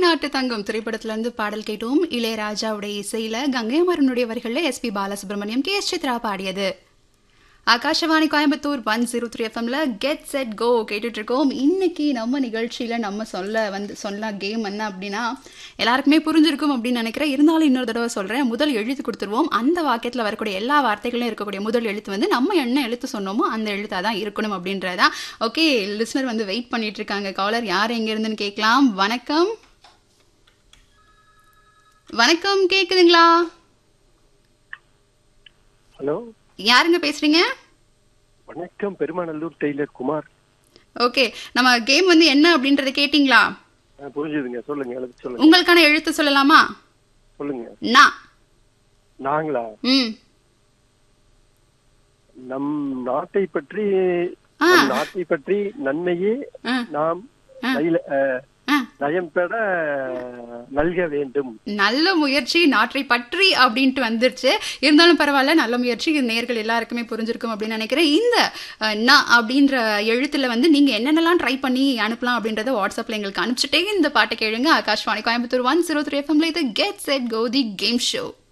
நாட்டு தங்கம் திரைப்படத்துல இருந்து பாடல் கேட்டோம் இளையராஜாவுடைய இசையில கங்கையமரனுடைய வரிகள்ல எஸ்பி பாலசுப்ரமணியம் கே எஸ் சித்ரா பாடியது Akashvani Coimbatore one zero three எஃப்எம்ல கெட் செட் கோ கேட்டுட்டு இருக்கோம் இன்னைக்கு நம்ம நிகழ்ச்சியில நம்ம சொல்ல வந்து சொல்ல கேம் என்ன அப்படின்னா எல்லாருக்குமே புரிஞ்சிருக்கும் அப்படின்னு நினைக்கிறேன் இருந்தாலும் இன்னொரு தடவை சொல்றேன் முதல் எழுத்து கொடுத்துருவோம் அந்த வாக்கியத்தில் வரக்கூடிய எல்லா வார்த்தைகளும் இருக்கக்கூடிய முதல் எழுத்து வந்து நம்ம என்ன எழுத்து சொன்னோமோ அந்த எழுத்தாக தான் இருக்கணும் அப்படின்றதா ஓகே லிஸ்னர் வந்து வெயிட் பண்ணிட்டு இருக்காங்க காலர் யார் எங்க இருந்துன்னு கேட்கலாம் வணக்கம் வணக்கம் கேக்குதுங்களா ஹலோ யாருங்க பேசுறீங்க வணக்கம் பெருமாநல்லூர் டெய்லர் குமார் ஓகே நம்ம கேம் வந்து என்ன அப்படின்றத கேட்டிங்களா ஆ, புரிஞ்சுதுங்க சொல்லுங்க எழுதி சொல்லுங்க உங்களுக்கான எழுத்து சொல்லலாமா சொல்லுங்க நா நாங்களா ம் நம் நாட்டை பற்றி ஆ. நம் நாட்டை பற்றி நன்மையே ஆ, நாம் ஆ. நயில- அ, ஆ. நயம் பெற நல்க வேண்டும் நல்ல முயற்சி நாற்றை பற்றி அப்படின்ட்டு வந்துருச்சு இருந்தாலும் பரவாயில்ல நல்ல முயற்சி இது நேர்கள் எல்லாருக்குமே புரிஞ்சிருக்கும் அப்படின்னு நினைக்கிறேன் இந்த அஹ், நா அப்படின்ற எழுத்துல வந்து நீங்க என்னென்னலாம் ட்ரை பண்ணி அனுப்பலாம் அப்படின்றத வாட்ஸ்அப்ல எங்களுக்கு அனுப்பிச்சிட்டே இந்த பாட்டை கேளுங்க Akashvani Coimbatore one zero three எஃப்எம்ல இது get set go the game show